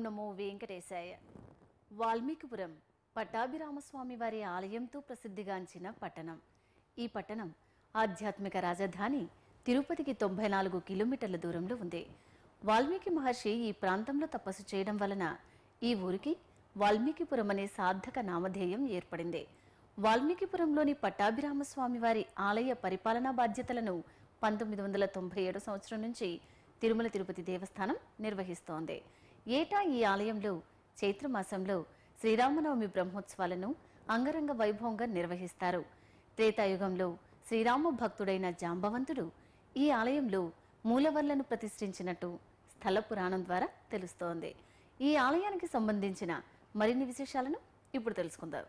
నమో వెంకటేశాయ వాల్మీకిపురం పట్టాభిరామస్వామి వారి ఆలయంతో ప్రసిద్ధిగాంచిన పట్టణం ఈ పట్టణం ఆధ్యాత్మిక రాజధాని తిరుపతికి తొంభై నాలుగు కిలోమీటర్ల దూరంలో ఉంది వాల్మీకి మహర్షి ఈ ప్రాంతంలో తపస్సు చేయడం వలన ఈ ఊరికి వాల్మీకిపురం అనే సార్థక నామధేయం ఏర్పడింది వాల్మీకిపురంలోని పట్టాభిరామస్వామి వారి ఆలయ పరిపాలనా బాధ్యతలను పంతొమ్మిది వందల తొంభై ఏడు సంవత్సరం నుంచి తిరుమల తిరుపతి దేవస్థానం నిర్వహిస్తోంది ఏటా ఈ ఆలయంలో చైత్రమాసంలో శ్రీరామనవమి బ్రహ్మోత్సవాలను అంగరంగ వైభవంగా నిర్వహిస్తారు త్రేతాయుగంలో శ్రీరామ భక్తుడైన జాంబవంతుడు ఈ ఆలయంలో మూలవర్లను ప్రతిష్ఠించినట్టు స్థల పురాణం ద్వారా తెలుస్తోంది ఈ ఆలయానికి సంబంధించిన మరిన్ని విశేషాలను ఇప్పుడు తెలుసుకుందాం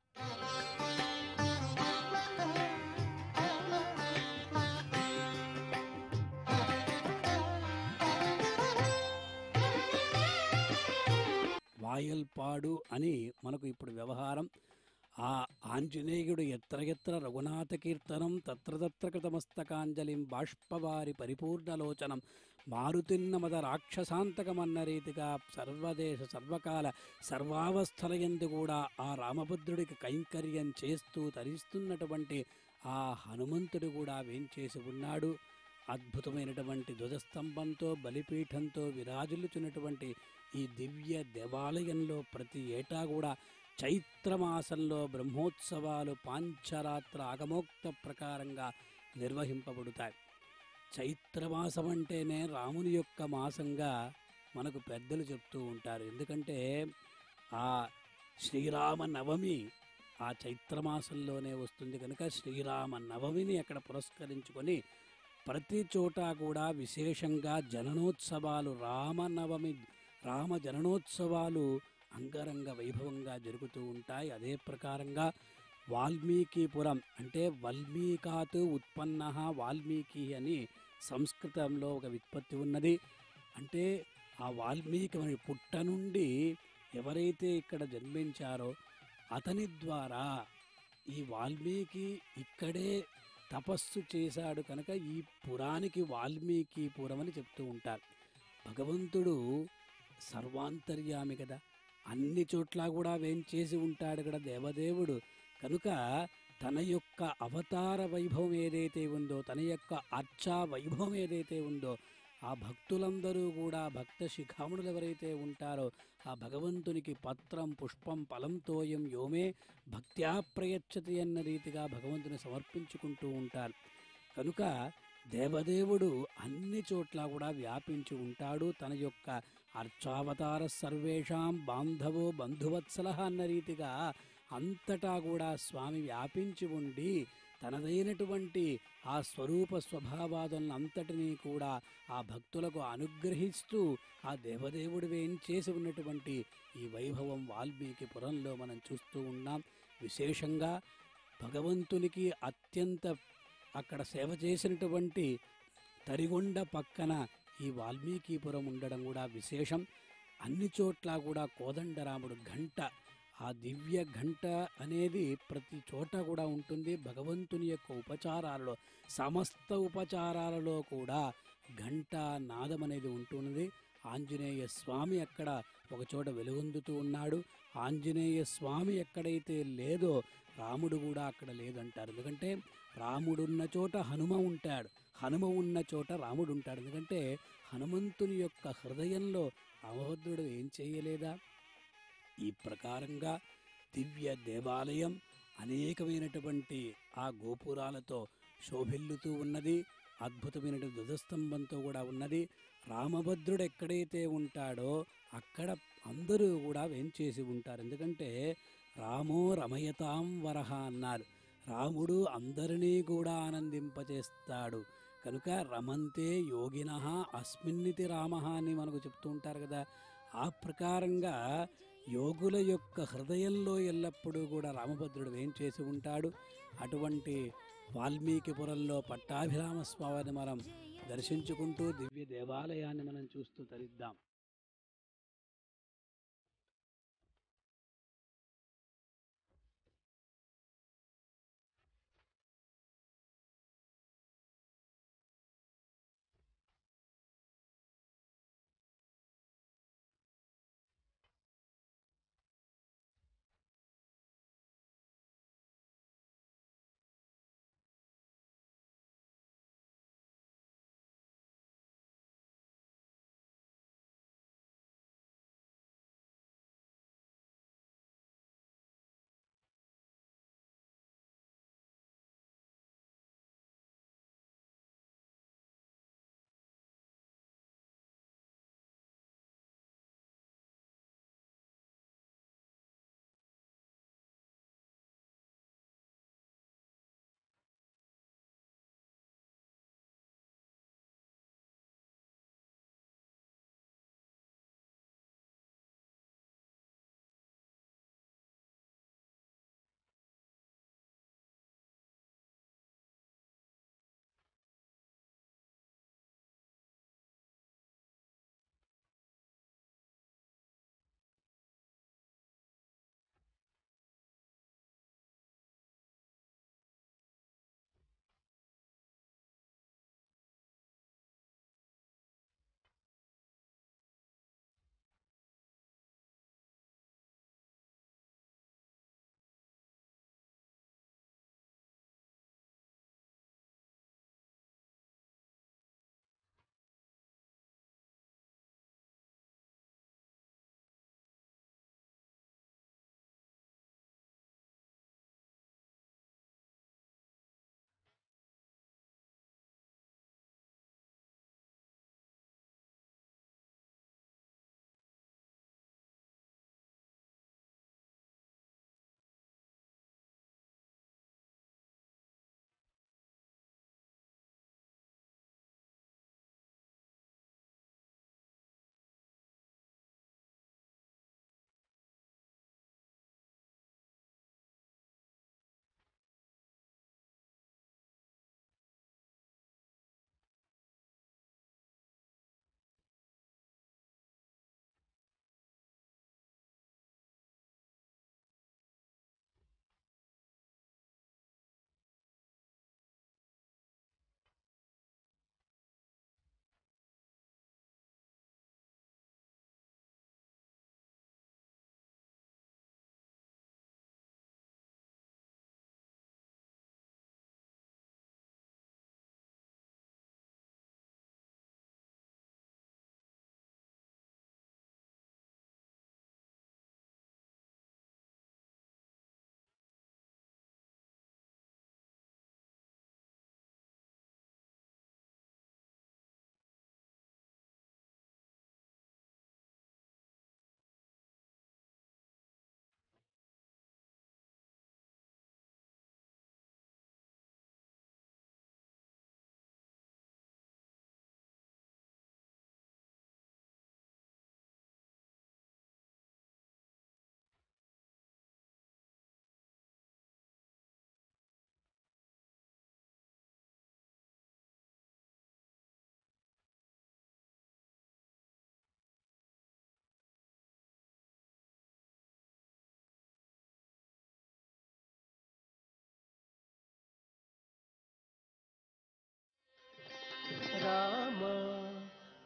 వాయల్పాడు అని మనకు ఇప్పుడు వ్యవహారం ఆ ఆంజనేయుడు ఎత్ర ఎత్ర రఘునాథ కీర్తనం తత్ర తత్ర కృతమస్తకాంజలిం బాష్పవారి పరిపూర్ణలోచనం మారుతిన్నమద రాక్షసాంతకమన్న రీతిగా సర్వదేశ సర్వకాల సర్వావస్థలయందు కూడా ఆ రామభద్రుడికి కైంకర్యం చేస్తూ తరిస్తున్నటువంటి ఆ హనుమంతుడు కూడా వేంచేసి ఉన్నాడు అద్భుతమైనటువంటి ధ్వజస్తంభంతో బలిపీఠంతో విరాజిల్లుచున్నటువంటి ఈ దివ్య దేవాలయంలో ప్రతి ఏటా కూడా చైత్రమాసంలో బ్రహ్మోత్సవాలు పాంచరాత్ర ఆగమోక్త ప్రకారంగా నిర్వహింపబడుతాయి చైత్రమాసం అంటేనే రాముని యొక్క మాసంగా మనకు పెద్దలు చెప్తూ ఉంటారు ఎందుకంటే ఆ శ్రీరామ నవమి ఆ చైత్రమాసంలోనే వస్తుంది కనుక శ్రీరామ నవమిని అక్కడ పురస్కరించుకొని ప్రతి చోట కూడా విశేషంగా జననోత్సవాలు రామనవమి రామ జననోత్సవాలు అంగరంగ వైభవంగా జరుగుతూ ఉంటాయి అదే ప్రకారంగా వాల్మీకిపురం అంటే వల్మీకాత్ ఉత్పన్న వాల్మీకి అని సంస్కృతంలో ఒక విత్పత్తి ఉన్నది అంటే ఆ వాల్మీకి మరి పుట్ట నుండి ఎవరైతే ఇక్కడ జన్మించారో అతని ద్వారా ఈ వాల్మీకి ఇక్కడే తపస్సు చేశాడు కనుక ఈ పురానికి వాల్మీకి పురం అని చెప్తూ ఉంటారు భగవంతుడు సర్వాంతర్యామి కదా అన్ని చోట్ల కూడా వేంచేసి ఉంటాడు కదా దేవదేవుడు కనుక తన యొక్క అవతార వైభవం ఏదైతే ఉందో తన యొక్క అర్చా వైభవం ఏదైతే ఉందో ఆ భక్తులందరూ కూడా భక్త శిఖాముడులు ఎవరైతే ఉంటారో ఆ భగవంతునికి పత్రం పుష్పం ఫలంతోయం యోమే భక్త్యా ప్రయచ్చతి అన్న రీతిగా భగవంతుని సమర్పించుకుంటూ ఉంటారు కనుక దేవదేవుడు అన్ని చోట్ల కూడా వ్యాపించి ఉంటాడు తన యొక్క అర్చావతార సర్వేషాం బాంధవో బంధువత్సల అన్న రీతిగా అంతటా కూడా స్వామి వ్యాపించి ఉండి తనదైనటువంటి ఆ స్వరూప స్వభావాదులను అంతటినీ కూడా ఆ భక్తులకు అనుగ్రహిస్తూ ఆ దేవదేవుడు వేయించేసి ఉన్నటువంటి ఈ వైభవం వాల్మీకి పురంలో మనం చూస్తూ ఉన్నాం విశేషంగా భగవంతునికి అత్యంత అక్కడ సేవ చేసినటువంటి తరిగొండ పక్కన ఈ వాల్మీకిపురం ఉండడం కూడా విశేషం అన్ని చోట్ల కూడా కోదండరాముడు ఘంట ఆ దివ్య ఘంట అనేది ప్రతి చోట కూడా ఉంటుంది భగవంతుని యొక్క ఉపచారాలలో సమస్త ఉపచారాలలో కూడా ఘంట నాదం అనేది ఉంటున్నది ఆంజనేయ స్వామి అక్కడ ఒక చోట వెలుగొందుతూ ఉన్నాడు ఆంజనేయ స్వామి ఎక్కడైతే లేదో రాముడు కూడా అక్కడ లేదంటారు ఎందుకంటే రాముడున్న చోట హనుమ ఉంటాడు హనుమ ఉన్న చోట రాముడు ఉంటాడు ఎందుకంటే హనుమంతుని యొక్క హృదయంలో రామభద్రుడు ఏం చేయలేదా ఈ ప్రకారంగా దివ్య దేవాలయం అనేకమైనటువంటి ఆ గోపురాలతో శోభిల్లుతూ ఉన్నది అద్భుతమైన ధ్వజస్తంభంతో కూడా ఉన్నది రామభద్రుడు ఎక్కడైతే ఉంటాడో అక్కడ అందరూ కూడా వేంచేసి ఉంటారు ఎందుకంటే రామో రమయతాం వరహ అన్నారు రాముడు అందరినీ కూడా ఆనందింపచేస్తాడు కనుక రమంతే యోగిన అస్మిన్నితి రామ అని మనకు చెప్తూ ఉంటారు కదా ఆ ప్రకారంగా యోగుల యొక్క హృదయంలో ఎల్లప్పుడూ కూడా రామభద్రుడు ఏం చేసి ఉంటాడు అటువంటి వాల్మీకిపురంలో పట్టాభిరామ స్వామిని మనం దర్శించుకుంటూ దివ్య దేవాలయాన్ని మనం చూస్తూ తరిద్దాం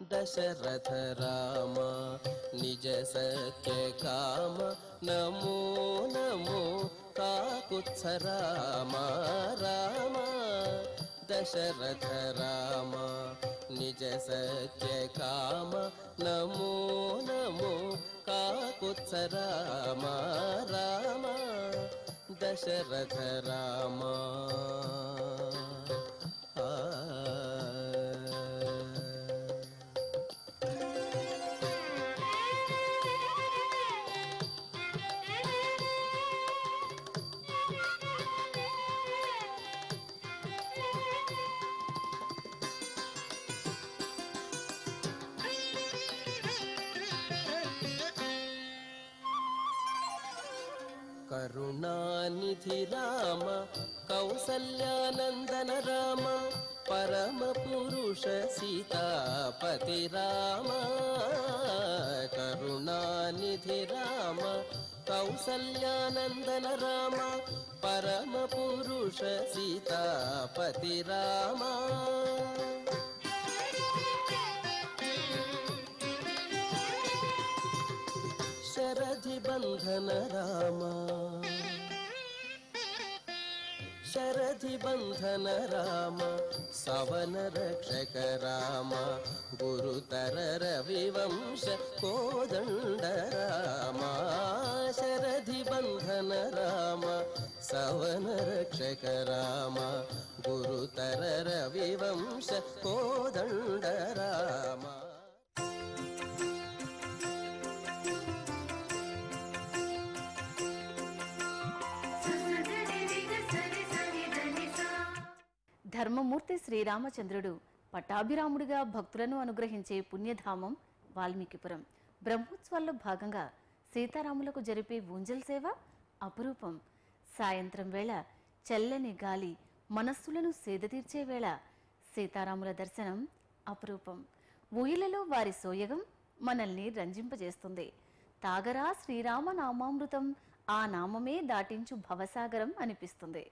దశరథ రామ నిజ సత్య కామ నమో నమో కాకుత్స రామ రామ దశరథ రామ నిజ సత్య కామ నమో నమో కాకుత్స రామ రామ దశరథ రామ ఆ కరుణానిధి రామ కౌసల్యానందన రామ పరమ పురుష సీతాపతి రామ కరుణానిధి రామ కౌసల్యానందన రామ పరమ పురుష సీతాపతి రామ శరధి బంధన రామ శరధి బంధన రామ సవన రక్షక రామ గురుతర రవివంశ కోదండ రామ శరధి బంధన రామ సవన రక్షక రామ గురుతర రవివంశ కోదండ రామ ధర్మమూర్తి శ్రీరామచంద్రుడు పట్టాభిరాముడిగా భక్తులను అనుగ్రహించే పుణ్యధామం వాల్మీకిపురం బ్రహ్మోత్సవాల్లో భాగంగా సీతారాములకు జరిపే ఊంజల్ సేవ అపురూపం సాయంత్రం వేళ చల్లని గాలి మనస్సులను సేదతీర్చే వేళ సీతారాముల దర్శనం అపురూపం ఊయలలో వారి సోయగం మనల్ని రంజింపజేస్తుంది తాగరా శ్రీరామ నామామృతం ఆ నామమే దాటించు భవసాగరం అనిపిస్తుంది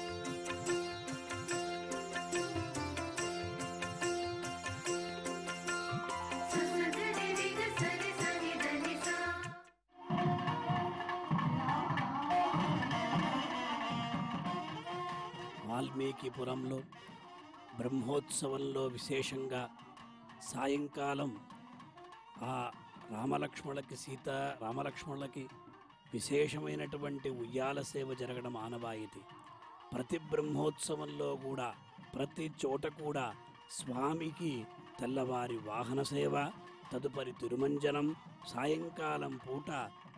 వాల్మీకిపురంలో బ్రహ్మోత్సవంలో విశేషంగా సాయంకాలం ఆ రామలక్ష్మణులకి సీత రామలక్ష్మణులకి విశేషమైనటువంటి ఉయ్యాల సేవ జరగడం ఆనవాయితీ ప్రతి బ్రహ్మోత్సవంలో కూడా ప్రతి చోట కూడా స్వామికి తెల్లవారి వాహన సేవ తదుపరి తిరుమంజనం సాయంకాలం పూట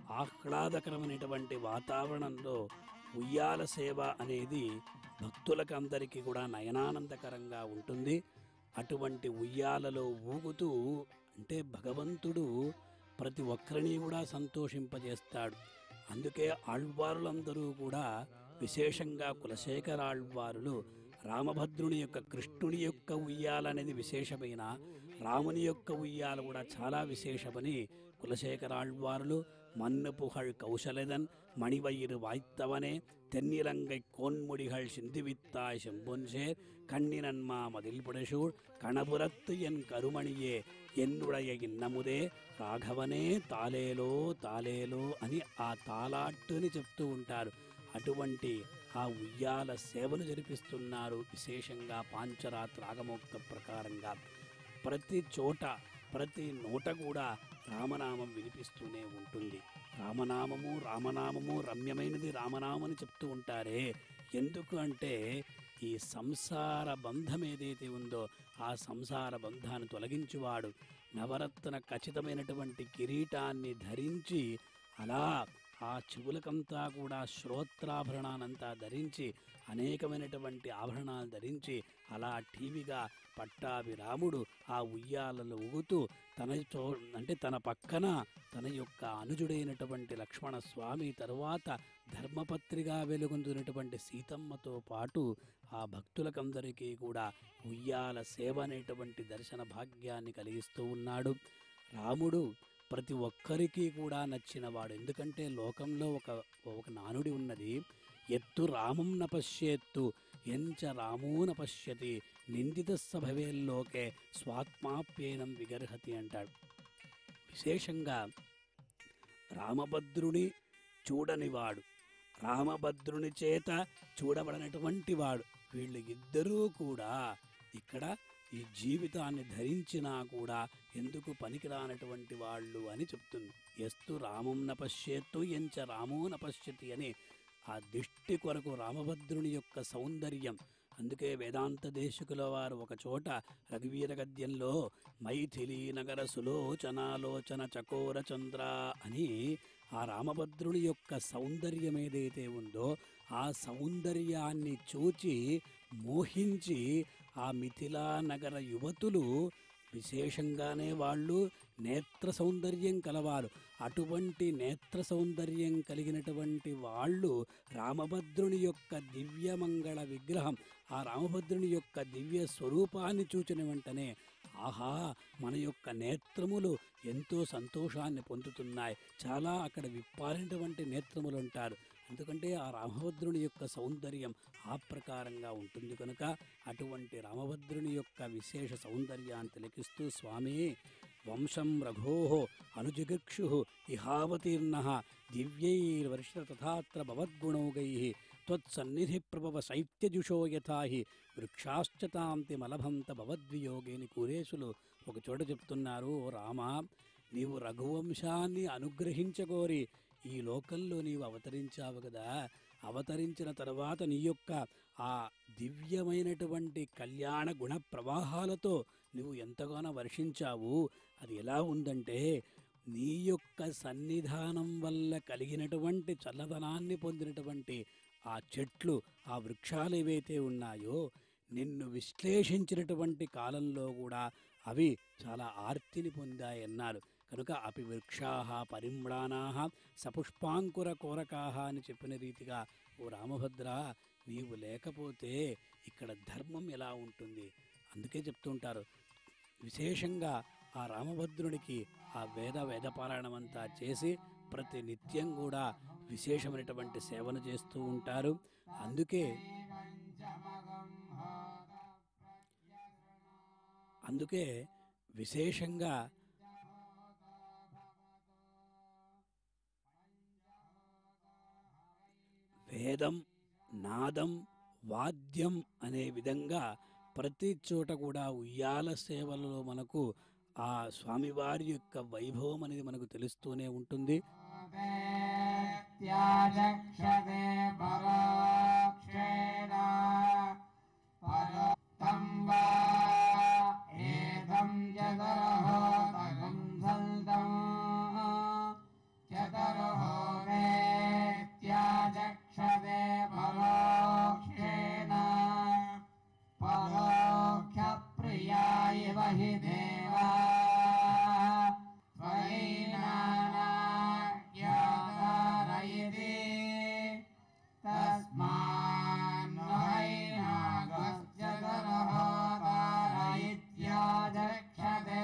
ఆహ్లాదకరమైనటువంటి వాతావరణంలో ఉయ్యాల సేవ అనేది భక్తులకందరికీ కూడా నయనానందకరంగా ఉంటుంది అటువంటి ఉయ్యాలలో ఊగుతూ అంటే భగవంతుడు ప్రతి ఒక్కరిని కూడా సంతోషింపజేస్తాడు అందుకే ఆళ్వారులందరూ కూడా విశేషంగా కులశేఖర ఆళ్వారులు రామభద్రుని యొక్క కృష్ణుని యొక్క ఉయ్యాల అనేది విశేషమైన రాముని యొక్క ఉయ్యాల కూడా చాలా విశేషమని కులశేఖర ఆళ్వారులు மண்ணு புகழ் கௌசலதன் மணிவயிறு வாய்த்தவனே தென்னிலங்கை கோன்முடிகள் சிந்துவித்தாய் செம்பொன்சேர் கண்ணினன்மா மதில் புடசூழ் கணபுரத்து என் கருமணியே என்னுடைய ఇన్నముదే రాఘవనే తాలేలో తాలేలో అని ఆ తాలాట్టుని చెప్తూ ఉంటారు అటువంటి ఆ ఉయ్యాల సేవలు జరిపిస్తున్నారు విశేషంగా పాంచరాత్ర ఆగమోక్త ప్రకారంగా ప్రతి చోట ప్రతి నోట కూడా రామనామం వినిపిస్తూనే ఉంటుంది రామనామము రామనామము రమ్యమైనది రామనామని చెప్తూ ఉంటారే ఎందుకు అంటే ఈ సంసార బంధం ఏదైతే ఉందో ఆ సంసార బంధాన్ని తొలగించువాడు నవరత్న ఖచ్చితమైనటువంటి కిరీటాన్ని ధరించి అలా ఆ చెవులకంతా కూడా శ్రోత్రాభరణానంతా ధరించి అనేకమైనటువంటి ఆభరణాలు ధరించి అలా టీవీగా పట్టాభిరాముడు ఆ ఉయ్యాలలో ఊగుతూ తన చో అంటే తన పక్కన తన యొక్క అనుజుడైనటువంటి లక్ష్మణ స్వామి తరువాత ధర్మపత్రిగా వెలుగొందునటువంటి సీతమ్మతో పాటు ఆ భక్తులకందరికీ కూడా ఉయ్యాల సేవ అనేటువంటి దర్శన భాగ్యాన్ని కలిగిస్తూ ఉన్నాడు రాముడు ప్రతి ఒక్కరికి కూడా నచ్చినవాడు ఎందుకంటే లోకంలో ఒక ఒక నానుడి ఉన్నది ఎత్తు రామం న పశ్యేత్తు ఎంచ రామో న పశ్యతి నిందితస్స భవేల్లోకే స్వాత్మాప్యేనం విగర్హతి అంటాడు విశేషంగా రామభద్రుని చూడనివాడు రామభద్రుని చేత చూడబడినటువంటి వాడు వీళ్ళు ఇద్దరూ కూడా ఇక్కడ ఈ జీవితాన్ని ధరించినా కూడా ఎందుకు పనికిరానటువంటి వాళ్ళు అని చెప్తుంది ఎస్తు రామం నపశ్యేత్తు ఎంచ రామో నపశ్యతి అని ఆ దిష్టి కొరకు రామభద్రుని యొక్క సౌందర్యం అందుకే వేదాంత దేశకుల వారు ఒక చోట రఘువీర గద్యంలో మైథిలీ నగర సులోచనాలోచన చకోర చంద్ర అని ఆ రామభద్రుని యొక్క సౌందర్యం ఏదైతే ఉందో ఆ సౌందర్యాన్ని చూచి మోహించి ఆ మిథిలా నగర యువతులు విశేషంగానే వాళ్ళు నేత్ర సౌందర్యం కలవారు అటువంటి నేత్ర సౌందర్యం కలిగినటువంటి వాళ్ళు రామభద్రుని యొక్క దివ్యమంగళ విగ్రహం ఆ రామభద్రుని యొక్క దివ్య స్వరూపాన్ని చూచిన వెంటనే ఆహా మన యొక్క నేత్రములు ఎంతో సంతోషాన్ని పొందుతున్నాయి చాలా అక్కడ విప్పారినటువంటి నేత్రములు ఉంటారు ఎందుకంటే ఆ రామభద్రుని యొక్క సౌందర్యం ఆ ప్రకారంగా ఉంటుంది కనుక అటువంటి రామభద్రుని యొక్క విశేష సౌందర్యాన్ని తిలకిస్తూ స్వామి వంశం రఘో అనుజిగక్షు ఇహావతీర్ణ దివ్యైర్వర్ష తథాత్ర భవద్గుణౌగై త్వత్సన్నిధి ప్రభవ శైత్యజుషో యథా హి వృక్షాశ్చ తాంతి మలభంత భవద్వియోగేని కూరేశులు ఒక చోట చెప్తున్నారు "ఓ రామా నీవు రఘువంశాన్ని అనుగ్రహించగోరి ఈ లోకంలో నీవు అవతరించావు కదా అవతరించిన తర్వాత నీ యొక్క ఆ దివ్యమైనటువంటి కళ్యాణ గుణ ప్రవాహాలతో నువ్వు ఎంతగానో వర్షించావు అది ఎలా ఉందంటే నీ యొక్క సన్నిధానం వల్ల కలిగినటువంటి చల్లదనాన్ని పొందినటువంటి ఆ చెట్లు ఆ వృక్షాలు ఏవైతే ఉన్నాయో నిన్ను విశ్లేషించినటువంటి కాలంలో కూడా అవి చాలా ఆర్తిని పొందాయన్నారు కనుక అపి వృక్షా పరిమ్లానా సపుష్పాంకుర కోరకాహ అని చెప్పిన రీతిగా ఓ రామభద్ర నీవు లేకపోతే ఇక్కడ ధర్మం ఎలా ఉంటుంది అందుకే చెప్తుంటారు విశేషంగా ఆ రామభద్రునికి ఆ వేద వేదపారాయణం అంతా చేసి ప్రతి నిత్యం కూడా విశేషమైనటువంటి సేవను చేస్తూ ఉంటారు అందుకే అందుకే విశేషంగా వేదం నాదం వాద్యం అనే విధంగా ప్రతి చోట కూడా ఉయ్యాల సేవలలో మనకు ఆ స్వామివారి యొక్క వైభవం అనేది మనకు తెలుస్తూనే ఉంటుంది त्याजक्षते परोक्षेण परोक्तं वा एतं चतुर्हो तगं सल्तं चतुर्हो वेत्याचक्षते परोक्षेण परोक्षप्रिया इव हि देवा स्वैनानाज्ञातारयिति तस्मान्नहैनागश्चतुर्होतारयित्याचक्षते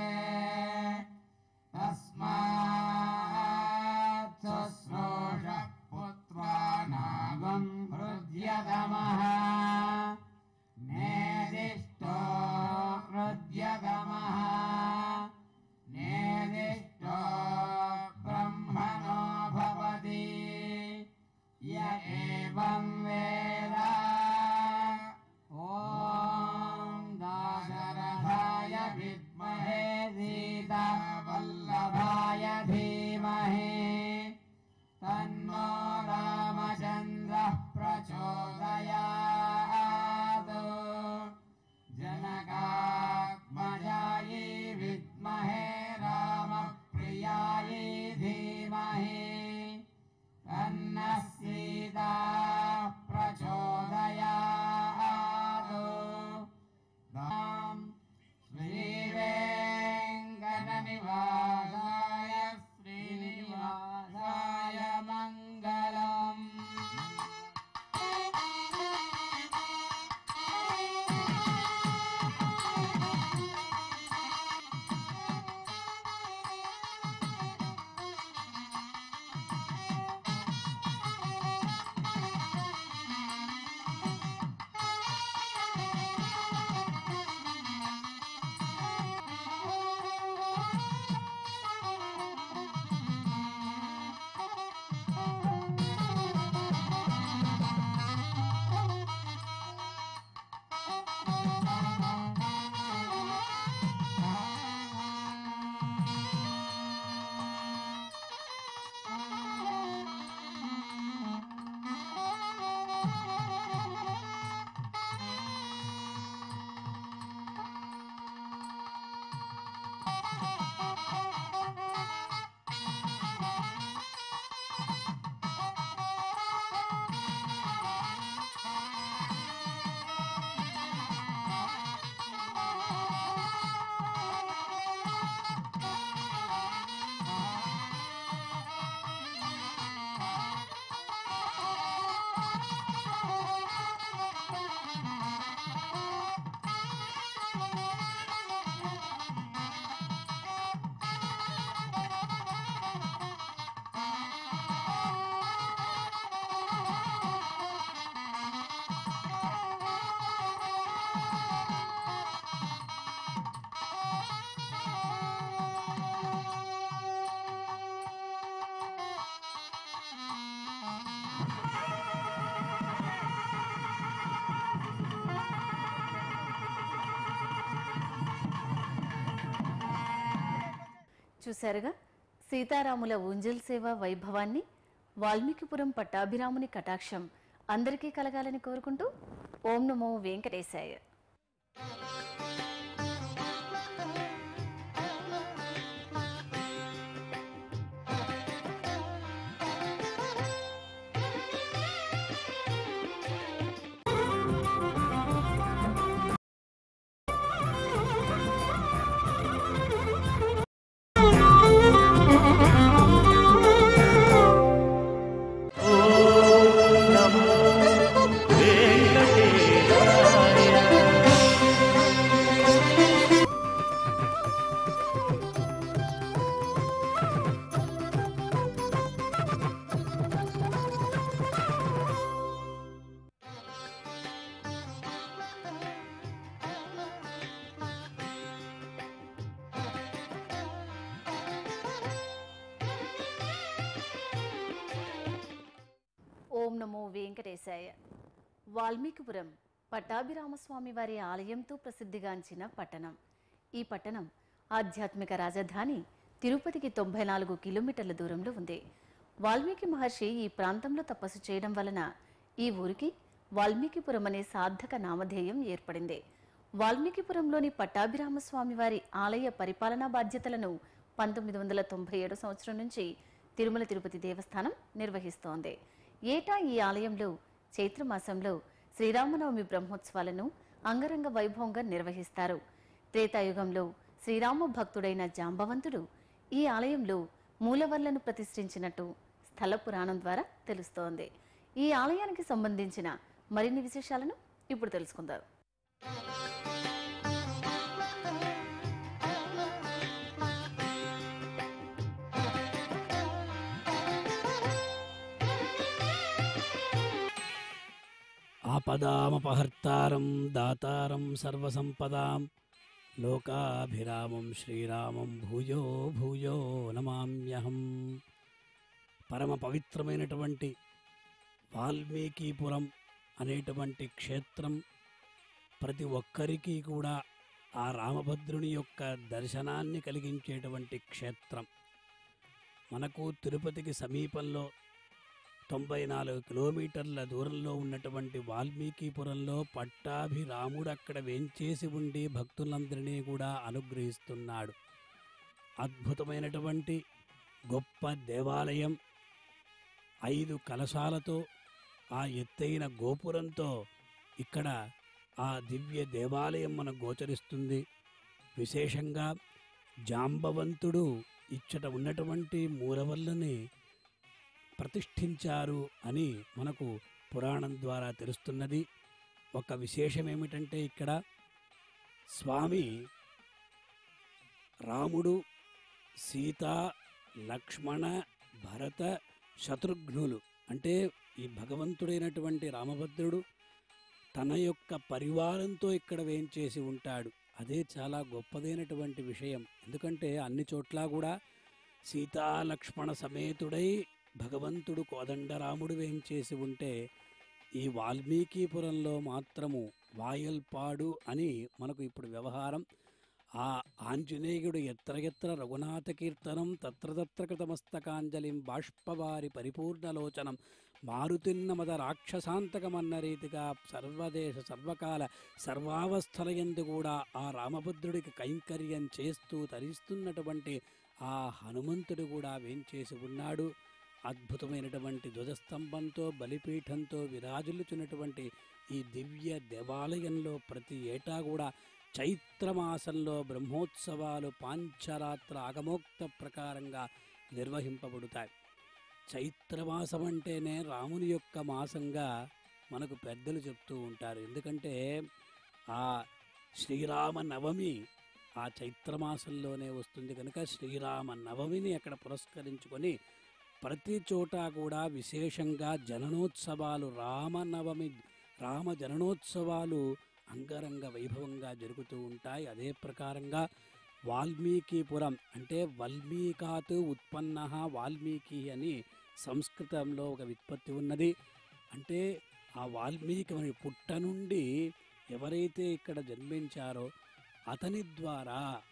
तस्मात् शुश्रूषः पुत्रा नागं हृद्यतमः मेदिष्टो हृद्यतमः చూశారుగా సీతారాముల ఊంజల్ సేవ వైభవాన్ని వాల్మీకిపురం పట్టాభిరాముని కటాక్షం అందరికీ కలగాలని కోరుకుంటూ ఓం నమో వెంకటేశాయ ఓం నమో వెంకటేశాయ వాల్మీకిపురం పట్టాభిరామస్వామి వారి ఆలయంతో ప్రసిద్ధిగాంచిన పట్టణం ఈ పట్టణం ఆధ్యాత్మిక రాజధాని తిరుపతికి తొంభై నాలుగు కిలోమీటర్ల దూరంలో ఉంది వాల్మీకి మహర్షి ఈ ప్రాంతంలో తపస్సు చేయడం వలన ఈ ఊరికి వాల్మీకిపురం అనే సార్థక నామధేయం ఏర్పడింది వాల్మీకిపురంలోని పట్టాభిరామస్వామి వారి ఆలయ పరిపాలనా బాధ్యతలను పంతొమ్మిది వందల తొంభై ఏడు సంవత్సరం నుంచి తిరుమల తిరుపతి దేవస్థానం నిర్వహిస్తోంది ఏటా ఈ ఆలయంలో చైత్రమాసంలో శ్రీరామనవమి బ్రహ్మోత్సవాలను అంగరంగ వైభవంగా నిర్వహిస్తారు త్రేతాయుగంలో శ్రీరామ భక్తుడైన జాంబవంతుడు ఈ ఆలయంలో మూలవర్లను ప్రతిష్ఠించినట్టు స్థల పురాణం ద్వారా తెలుస్తోంది ఈ ఆలయానికి సంబంధించిన మరిన్ని విశేషాలను ఇప్పుడు తెలుసుకుందాం ఆపదామపహర్తారం దాతారం సర్వసంపదాం లోకాభిరామం శ్రీరామం భూయో భూయో నమామ్యహం పరమ పవిత్రమైనటువంటి వాల్మీకిపురం అనేటువంటి క్షేత్రం ప్రతి ఒక్కరికి కూడా ఆ రామభద్రుని యొక్క దర్శనాన్ని కలిగించేటువంటి క్షేత్రం మనకు తిరుపతికి సమీపంలో తొంభై నాలుగు కిలోమీటర్ల దూరంలో ఉన్నటువంటి వాల్మీకిపురంలో పట్టాభిరాముడు అక్కడ వేంచేసి ఉండి భక్తులందరినీ కూడా అనుగ్రహిస్తున్నాడు అద్భుతమైనటువంటి గొప్ప దేవాలయం ఐదు కలశాలతో ఆ ఎత్తైన గోపురంతో ఇక్కడ ఆ దివ్య దేవాలయం మనకు గోచరిస్తుంది విశేషంగా జాంబవంతుడు ఇచ్చట ఉన్నటువంటి మూలవల్లని ప్రతిష్ఠించారు అని మనకు పురాణం ద్వారా తెలుస్తున్నది ఒక విశేషం ఏమిటంటే ఇక్కడ స్వామి రాముడు సీత లక్ష్మణ భరత శత్రుఘ్నులు అంటే ఈ భగవంతుడైనటువంటి రామభద్రుడు తన యొక్క పరివారంతో ఇక్కడ వేంచేసి ఉంటాడు అదే చాలా గొప్పదైనటువంటి విషయం ఎందుకంటే అన్ని చోట్ల కూడా సీతా లక్ష్మణ సమేతుడై భగవంతుడు కోదండరాముడు వేంచేసి ఉంటే ఈ వాల్మీకిపురంలో మాత్రము వాయల్పాడు అని మనకు ఇప్పుడు వ్యవహారం ఆ ఆంజనేయుడు ఎత్ర ఎత్ర రఘునాథ కీర్తనం తత్ర తత్ర కృతమస్తకాంజలిం బాష్పవారి పరిపూర్ణలోచనం మారుతిన్నమద రాక్షసాంతకమన్న రీతిగా సర్వదేశ సర్వకాల సర్వావస్థలయందు కూడా ఆ రామభద్రుడికి కైంకర్యం చేస్తూ తరిస్తున్నటువంటి ఆ హనుమంతుడు కూడా వేంచేసి ఉన్నాడు అద్భుతమైనటువంటి ధ్వజస్తంభంతో బలిపీఠంతో విరాజులుచున్నటువంటి ఈ దివ్య దేవాలయంలో ప్రతి ఏటా కూడా చైత్రమాసంలో బ్రహ్మోత్సవాలు పాంచరాత్ర ఆగమోక్త ప్రకారంగా నిర్వహింపబడుతాయి చైత్రమాసం అంటేనే రాముని యొక్క మాసంగా మనకు పెద్దలు చెప్తూ ఉంటారు ఎందుకంటే ఆ శ్రీరామ నవమి ఆ చైత్రమాసంలోనే వస్తుంది కనుక శ్రీరామ నవమిని అక్కడ పురస్కరించుకొని ప్రతి చోట కూడా విశేషంగా జననోత్సవాలు రామనవమి రామ జననోత్సవాలు అంగరంగ వైభవంగా జరుగుతూ ఉంటాయి అదే ప్రకారంగా వాల్మీకిపురం అంటే వల్మీకాత్ ఉత్పన్న వాల్మీకి అని సంస్కృతంలో ఒక విత్పత్తి ఉన్నది అంటే ఆ వాల్మీకి మరి పుట్ట నుండి ఎవరైతే ఇక్కడ జన్మించారో అతని ద్వారా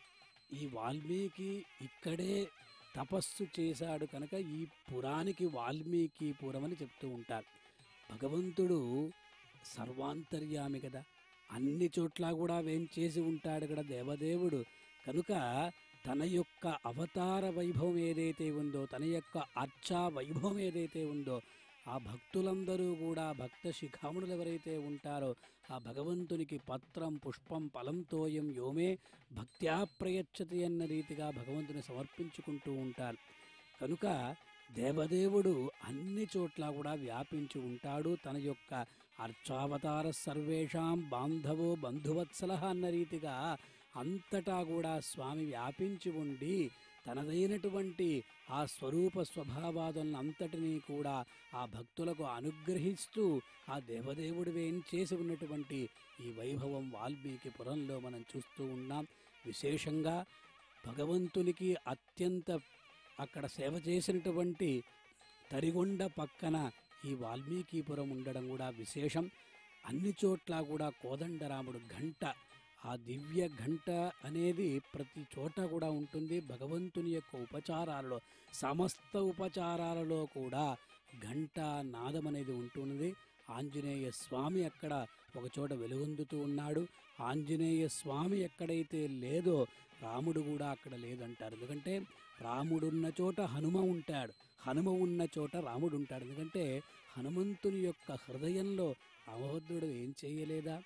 ఈ వాల్మీకి ఇక్కడే తపస్సు చేశాడు కనుక ఈ పురానికి వాల్మీకి పురం అని చెప్తూ ఉంటారు భగవంతుడు సర్వాంతర్యామి కదా అన్ని చోట్ల కూడా వేంచేసి ఉంటాడు కదా దేవదేవుడు కనుక తన యొక్క అవతార వైభవం ఏదైతే ఉందో తన యొక్క అర్చా వైభవం ఏదైతే ఉందో ఆ భక్తులందరూ కూడా భక్త శిఖామునులు ఎవరైతే ఉంటారో ఆ భగవంతునికి పత్రం పుష్పం ఫలంతోయం యోమే భక్త్యా ప్రయచ్చతి అన్న రీతిగా భగవంతుని సమర్పించుకుంటూ ఉంటారు కనుక దేవదేవుడు అన్ని చోట్ల కూడా వ్యాపించి ఉంటాడు తన యొక్క అర్చావతార సర్వేషాం బాంధవో బంధువత్సల అన్న రీతిగా అంతటా కూడా స్వామి వ్యాపించి ఉండి తనదైనటువంటి ఆ స్వరూప స్వభావాదులను అంతటినీ కూడా ఆ భక్తులకు అనుగ్రహిస్తూ ఆ దేవదేవుడు వేం చేసి ఉన్నటువంటి ఈ వైభవం వాల్మీకి పురంలో మనం చూస్తూ ఉన్నాం విశేషంగా భగవంతునికి అత్యంత అక్కడ సేవ చేసినటువంటి తరిగొండ పక్కన ఈ వాల్మీకిపురం ఉండడం కూడా విశేషం అన్ని చోట్ల కూడా కోదండరాముడు ఘంట ఆ దివ్య ఘంట అనేది ప్రతి చోట కూడా ఉంటుంది భగవంతుని యొక్క ఉపచారాలలో సమస్త ఉపచారాలలో కూడా ఘంట నాదం అనేది ఉంటున్నది ఆంజనేయ స్వామి అక్కడ ఒక చోట వెలుగొందుతూ ఉన్నాడు ఆంజనేయ స్వామి ఎక్కడైతే లేదో రాముడు కూడా అక్కడ లేదంటారు ఎందుకంటే రాముడున్న చోట హనుమ ఉంటాడు హనుమ ఉన్న చోట రాముడు ఉంటాడు ఎందుకంటే హనుమంతుని యొక్క హృదయంలో రామభద్రుడు ఏం చేయలేదా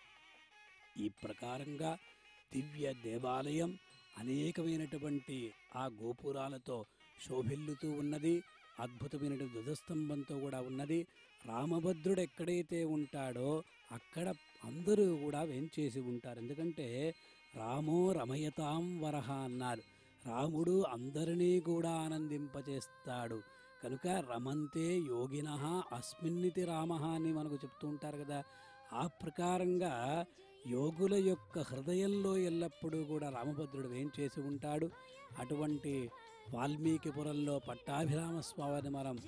ఈ ప్రకారంగా దివ్య దేవాలయం అనేకమైనటువంటి ఆ గోపురాలతో శోభిల్లుతూ ఉన్నది అద్భుతమైనటువంటి ధ్వజస్తంభంతో కూడా ఉన్నది రామభద్రుడు ఎక్కడైతే ఉంటాడో అక్కడ అందరూ కూడా వేంచేసి ఉంటారు ఎందుకంటే రామో రమయతాం వరహ అన్నారు రాముడు అందరినీ కూడా ఆనందింపచేస్తాడు కనుక రమంతే యోగిన అస్మిన్నితి రామ అని మనకు చెప్తూ ఉంటారు కదా ఆ ప్రకారంగా యోగుల యొక్క హృదయంలో ఎల్లప్పుడూ కూడా రామభద్రుడు ఏం చేసి ఉంటాడు అటువంటి వాల్మీకిపురంలో పట్టాభిరామ స్వామిని మనం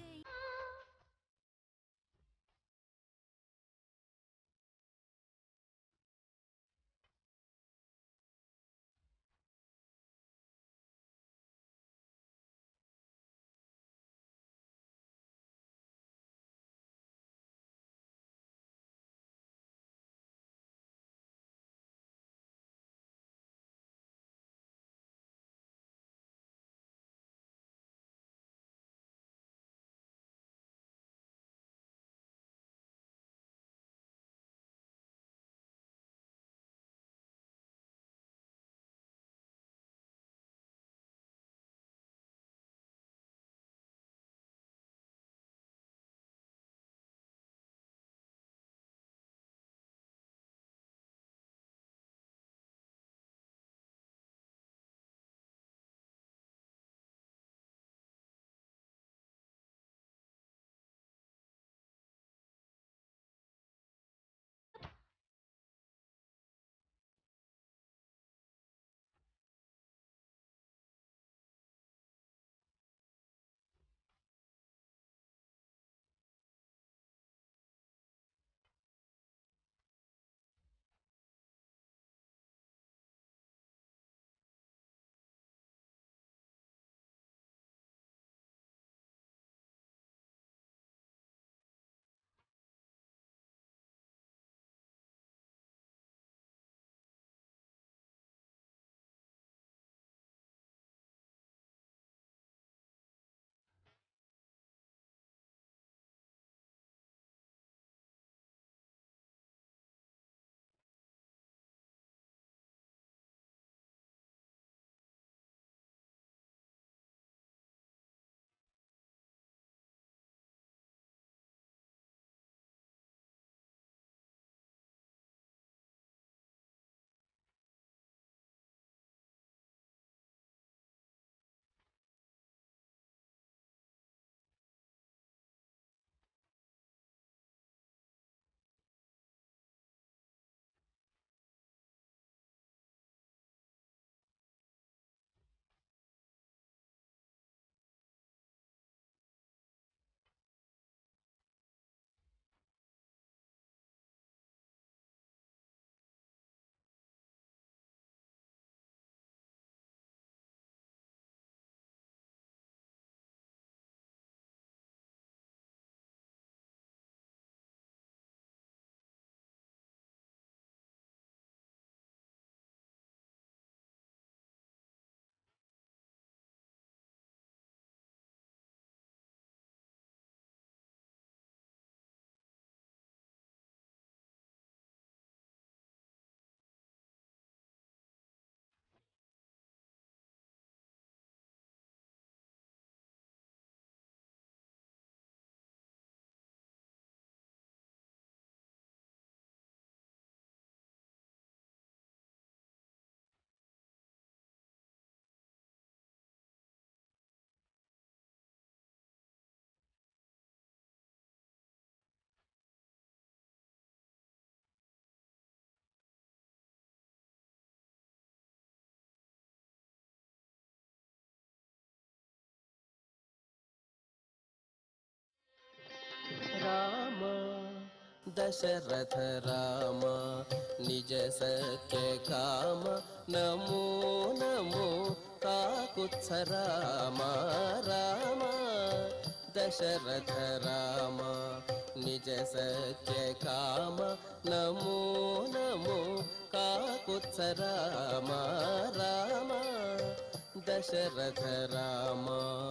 दशरथ राम निज सत्य काम नमो नमो काकुत्स राम राम दशरथ राम निज सत्य काम नमो नमो काकुत्स राम राम दशरथ राम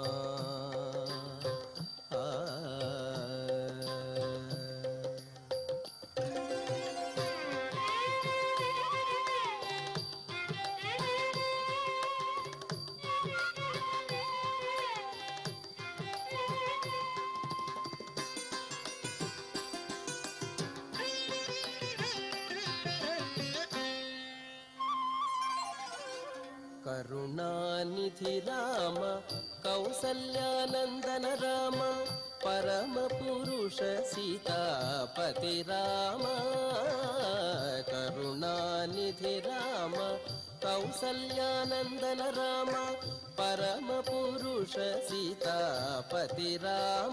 आ करुणानिधि राम कौसल्यानन्दन राम परमपुरुष सीतापति राम करुणानिधि राम कौसल्यानन्दन राम परमपुरुष सीतापति राम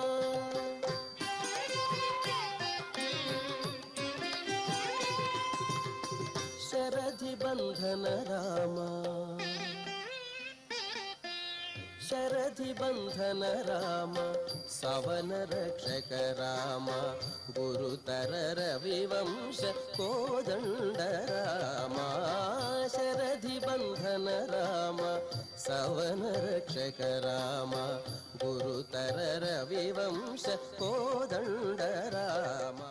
शरधि बन्धन राम शरधि बन्धन राम सवन रक्षक राम गुरुतर रविवंश कोदण्ड राम शरधि बन्धन राम सवन रक्षक राम गुरुतर रविवंश कोदण्ड राम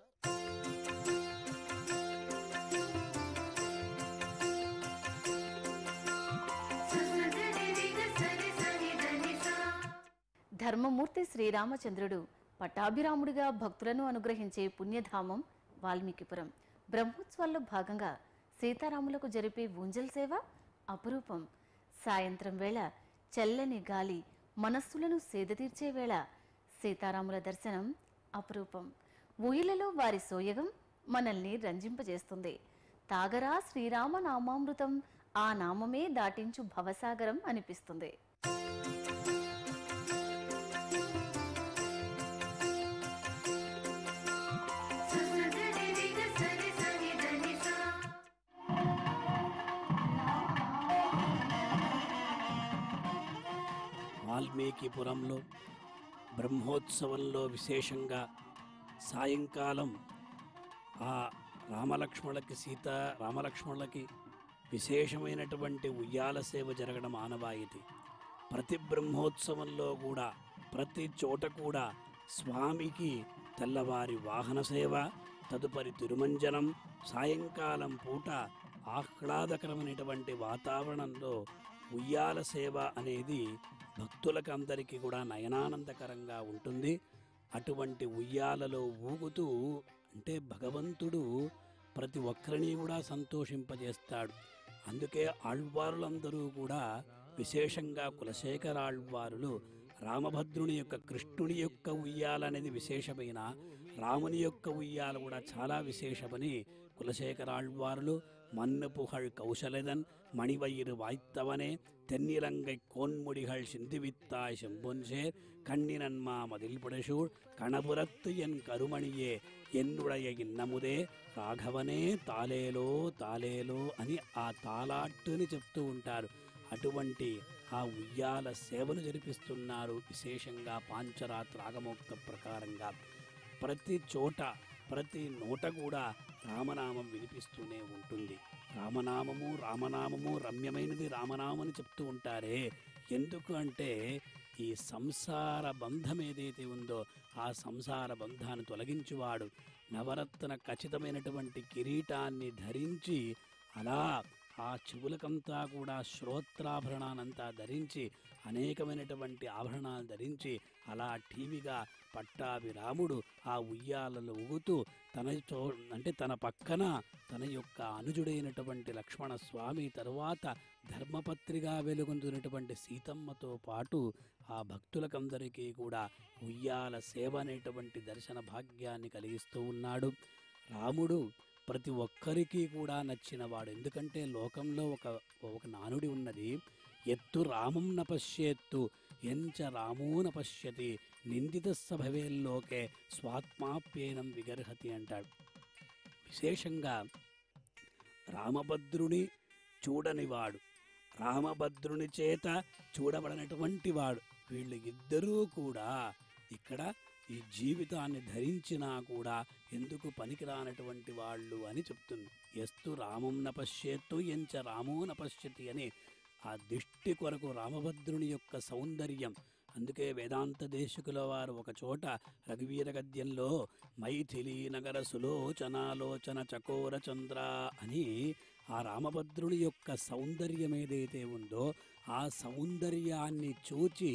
ధర్మమూర్తి శ్రీరామచంద్రుడు పట్టాభిరాముడిగా భక్తులను అనుగ్రహించే పుణ్యధామం వాల్మీకిపురం బ్రహ్మోత్సవాల్లో భాగంగా సీతారాములకు జరిపే ఊంజల్ సేవ అపురూపం సాయంత్రం వేళ చల్లని గాలి మనస్సులను సేదతీర్చే వేళ సీతారాముల దర్శనం అపురూపం ఊయలలో వారి సోయగం మనల్ని రంజింపజేస్తుంది తాగరా శ్రీరామ నామామృతం ఆ నామమే దాటించు భవసాగరం అనిపిస్తుంది వాల్మీకిపురంలో బ్రహ్మోత్సవంలో విశేషంగా సాయంకాలం ఆ రామలక్ష్మణులకి సీత రామలక్ష్మణులకి విశేషమైనటువంటి ఉయ్యాల సేవ జరగడం ఆనవాయితీ ప్రతి బ్రహ్మోత్సవంలో కూడా ప్రతి చోట కూడా స్వామికి తెల్లవారి వాహన సేవ తదుపరి తిరుమంజనం సాయంకాలం పూట ఆహ్లాదకరమైనటువంటి వాతావరణంలో ఉయ్యాల సేవ అనేది భక్తులకు అందరికీ కూడా నయనానందకరంగా ఉంటుంది అటువంటి ఉయ్యాలలో ఊగుతూ అంటే భగవంతుడు ప్రతి ఒక్కరిని కూడా సంతోషింపజేస్తాడు అందుకే ఆళ్వారులందరూ కూడా విశేషంగా కులశేఖర ఆళ్వారులు రామభద్రుని యొక్క కృష్ణుని యొక్క ఉయ్యాల అనేది విశేషమైన రాముని యొక్క ఉయ్యాల కూడా చాలా విశేషమని కులశేఖర ఆళ్వారులు மண்ணு புகழ் கௌசலதன் மணிவயிறு வாய்த்தவனே தென்னிலங்கை கோன்முடிகள் சிந்துவித்தாய் செம்பொன்சேர் கண்ணினன்மா மதில் புடசூழ் கணபுரத்து என் கருமணியே என்னுடைய ఇన్నముదే రాఘవనే తాలేలో తాలేలో అని ఆ తాలాట్టుని చెప్తూ ఉంటారు అటువంటి ఆ ఉయ్యాల సేవను జరిపిస్తున్నారు విశేషంగా పాంచరాత్ర ఆగమోక్త ప్రకారంగా ప్రతి చోట ప్రతి నోట కూడా రామనామం వినిపిస్తూనే ఉంటుంది రామనామము రామనామము రమ్యమైనది రామనామని చెప్తూ ఉంటారే ఎందుకు అంటే ఈ సంసార బంధం ఏదైతే ఉందో ఆ సంసార బంధాన్ని తొలగించువాడు నవరత్న ఖచ్చితమైనటువంటి కిరీటాన్ని ధరించి అలా ఆ చెవులకంతా కూడా శ్రోత్రాభరణానంతా ధరించి అనేకమైనటువంటి ఆభరణాలు ధరించి అలా టీవీగా పట్టాభిరాముడు ఆ ఉయ్యాలలో ఊగుతూ తన చో అంటే తన పక్కన తన యొక్క అనుజుడైనటువంటి లక్ష్మణ స్వామి తరువాత ధర్మపత్రిగా వెలుగొందునటువంటి సీతమ్మతో పాటు ఆ భక్తులకందరికీ కూడా ఉయ్యాల సేవ అనేటువంటి దర్శన భాగ్యాన్ని కలిగిస్తూ ఉన్నాడు రాముడు ప్రతి ఒక్కరికి కూడా నచ్చినవాడు ఎందుకంటే లోకంలో ఒక ఒక నానుడి ఉన్నది ఎత్తు రామం నపశ్యేత్తు ఎంచ రామో న పశ్యతి నిందితస్స భవేల్లోకే స్వాత్మాప్యేనం విగర్హతి అంటాడు విశేషంగా రామభద్రుని చూడనివాడు రామభద్రుని చేత చూడబడినటువంటి వాడు వీళ్ళు ఇద్దరూ కూడా ఇక్కడ ఈ జీవితాన్ని ధరించినా కూడా ఎందుకు పనికిరానటువంటి వాళ్ళు అని చెప్తుంది ఎస్తు రామం నపశ్యత్తు ఎంచ రామో నపశ్యతి అని ఆ దిష్టి కొరకు రామభద్రుని యొక్క సౌందర్యం అందుకే వేదాంత దేశకుల వారు ఒక చోట రఘువీర గద్యంలో మైథిలి నగర సులోచనాలోచన చకోర చంద్ర అని ఆ రామభద్రుని యొక్క సౌందర్యం ఏదైతే ఉందో ఆ సౌందర్యాన్ని చూచి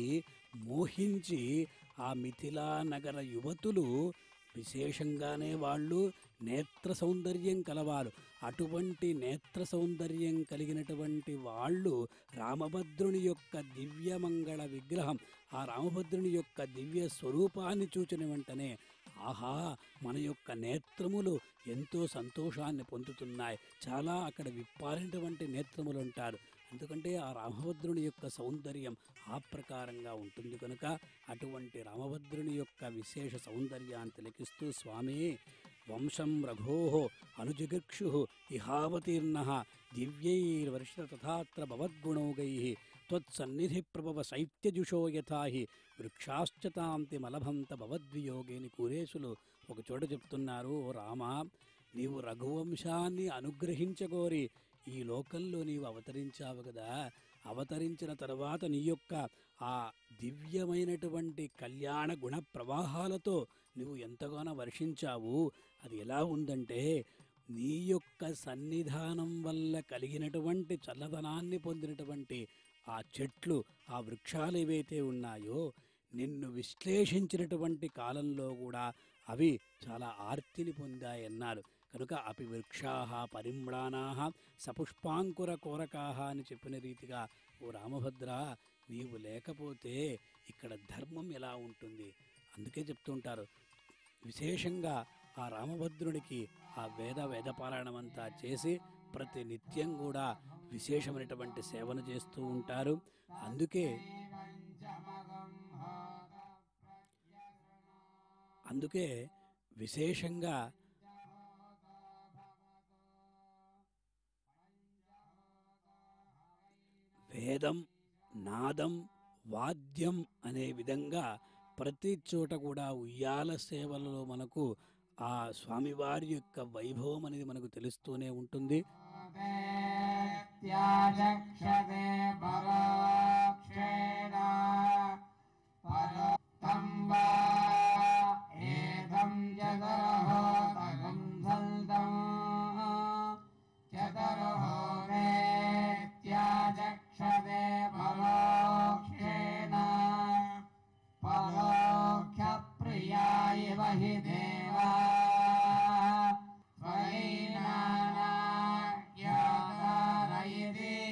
మోహించి ఆ మిథిలా నగర యువతులు విశేషంగానే వాళ్ళు నేత్ర సౌందర్యం కలవారు అటువంటి నేత్ర సౌందర్యం కలిగినటువంటి వాళ్ళు రామభద్రుని యొక్క దివ్యమంగళ విగ్రహం ఆ రామభద్రుని యొక్క దివ్య స్వరూపాన్ని చూచిన వెంటనే ఆహా మన యొక్క నేత్రములు ఎంతో సంతోషాన్ని పొందుతున్నాయి చాలా అక్కడ విప్పారినటువంటి నేత్రములు ఉంటారు ఎందుకంటే ఆ రామభద్రుని యొక్క సౌందర్యం ఆ ప్రకారంగా ఉంటుంది కనుక అటువంటి రామభద్రుని యొక్క విశేష సౌందర్యాన్ని తిలకిస్తూ స్వామి వంశం రఘో అనుజిగక్షు ఇహావతీర్ణ దివ్యైర్వర్షిత తథాత్ర భవద్గుణౌగై త్వత్సన్నిధి ప్రభవ శైత్యజుషో యథా హి వృక్షాశ్చతాంతి మలభంత భవద్వియోగేని కూరేశులు ఒక చోట చెప్తున్నారు "ఓ రామా నీవు రఘువంశాన్ని అనుగ్రహించగోరి ఈ లోకంలో నీవు అవతరించావు కదా అవతరించిన తర్వాత నీ యొక్క ఆ దివ్యమైనటువంటి కళ్యాణ గుణ ప్రవాహాలతో నువ్వు ఎంతగానో వర్షించావు అది ఎలా ఉందంటే నీ యొక్క సన్నిధానం వల్ల కలిగినటువంటి చల్లదనాన్ని పొందినటువంటి ఆ చెట్లు ఆ వృక్షాలు ఏవైతే ఉన్నాయో నిన్ను విశ్లేషించినటువంటి కాలంలో కూడా అవి చాలా ఆర్తిని పొందాయన్నారు కనుక అపి వృక్షా పరిమ్లానా సపుష్పాంకుర కోరకాహ అని చెప్పిన రీతిగా ఓ రామభద్ర నీవు లేకపోతే ఇక్కడ ధర్మం ఎలా ఉంటుంది అందుకే చెప్తుంటారు విశేషంగా ఆ రామభద్రునికి ఆ వేద వేదపారాయణం అంతా చేసి ప్రతి నిత్యం కూడా విశేషమైనటువంటి సేవను చేస్తూ ఉంటారు అందుకే అందుకే విశేషంగా వేదం నాదం వాద్యం అనే విధంగా ప్రతి చోట కూడా ఉయ్యాల సేవలలో మనకు ఆ స్వామివారి యొక్క వైభవం అనేది మనకు తెలుస్తూనే ఉంటుంది త్యాజక్షతే పరోక్షేణ పరోక్తం వా ఏతం చతరహో తగం సల్తం చతరహో త్యాజక్షతే పరోక్షేణ పరోక్ష ప్రియా ఇవ హి దేవా స్వైనానాజ్ఞాతారయతి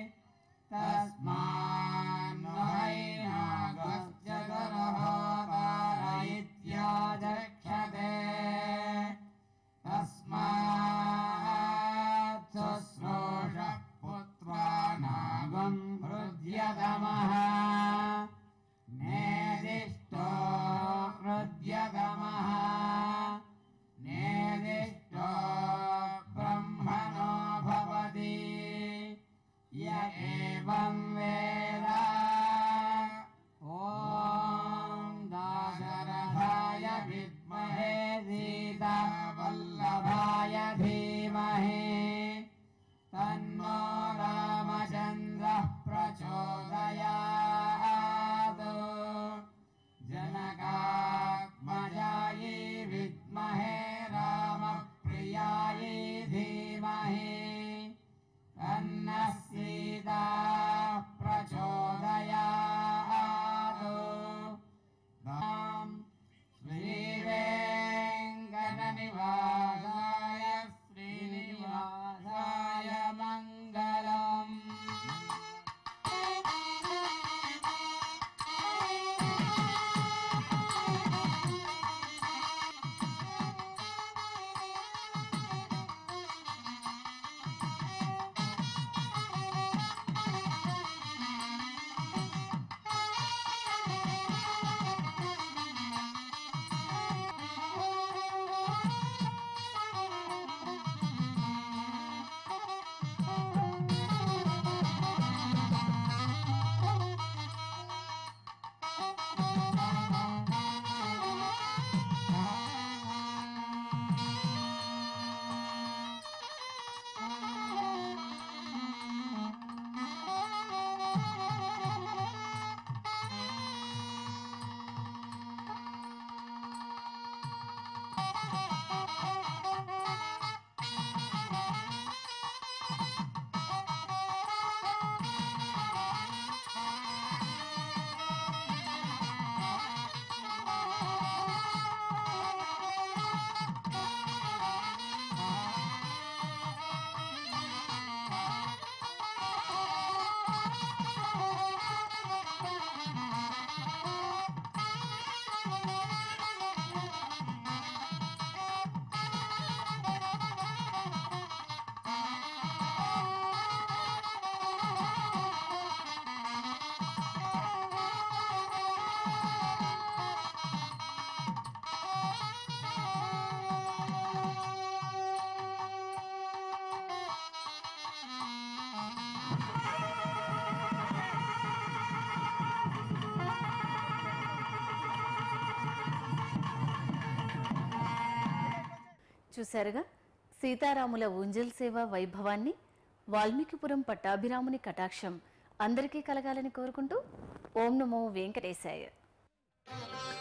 తస్మాన్నహైనాగశ్చతరహో చూశారుగా సీతారాముల ఊంజల్ సేవ వైభవాన్ని వాల్మీకిపురం పట్టాభిరాముని కటాక్షం అందరికీ కలగాలని కోరుకుంటూ ఓం నమో వెంకటేశాయ